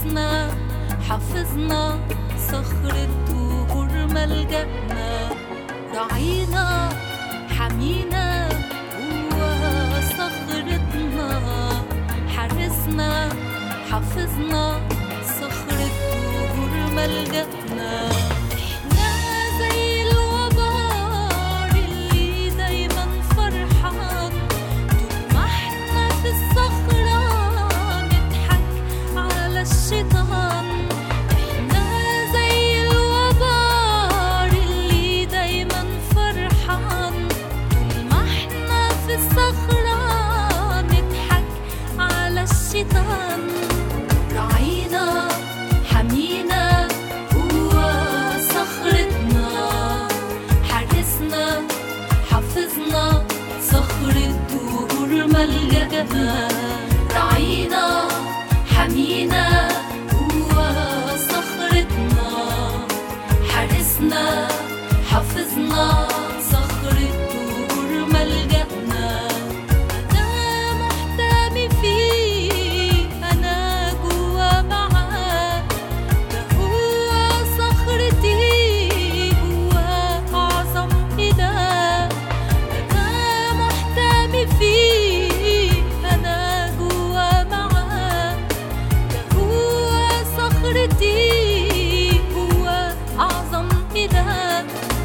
حارسنا حافظنا صخرة طهور ملجأنا راعينا حمينا هو صخرتنا حارسنا حافظنا صخرة طهور ملجأنا احنا زي الوبار اللي دايما فرحان طول ما احنا في الصخرة نضحك على الشيطان احنا زي الوبار اللي دايما فرحان طول ما احنا في الصخرة نضحك على الشيطان راعينا حمينا هو صخرتنا حارسنا حافظنا صخرة دهور ملجأنا راعينا حمينا هو صخرتنا حارسنا حافظنا صخرة دهور ملجأنا أنا محتمي فيه أنا جوا معاه ده هو صخرتي هو أعظم إله أنا محتمي فيه أنا جوا معاه ده هو صخرتي هو أعظم إله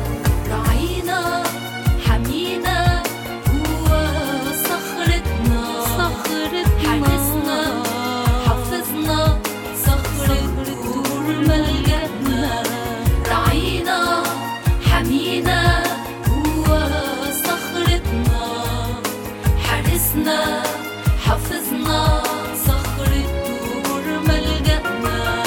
راعينا حمينا هو صخرتنا صخرتنا حارسنا حافظنا صخرة دور ملجأنا راعينا حمينا هو صخرتنا حارسنا حافظنا صخرة دور ملجأنا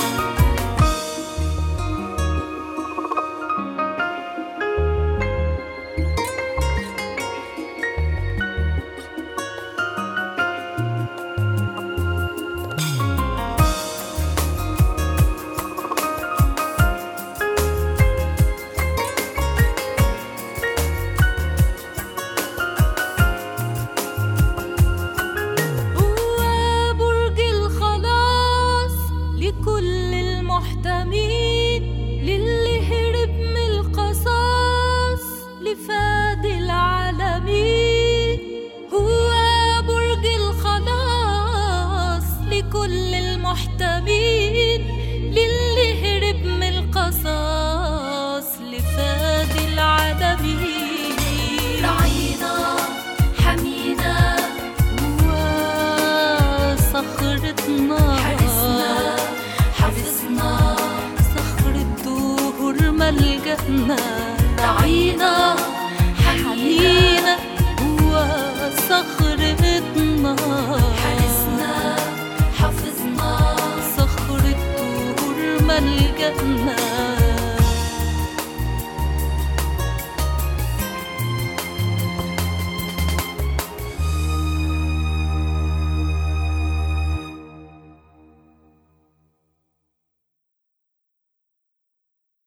هو برج الخلاص لكل المحتمين للي هرب من القصاص لفاد العالمين هو برج الخلاص لكل المحتمين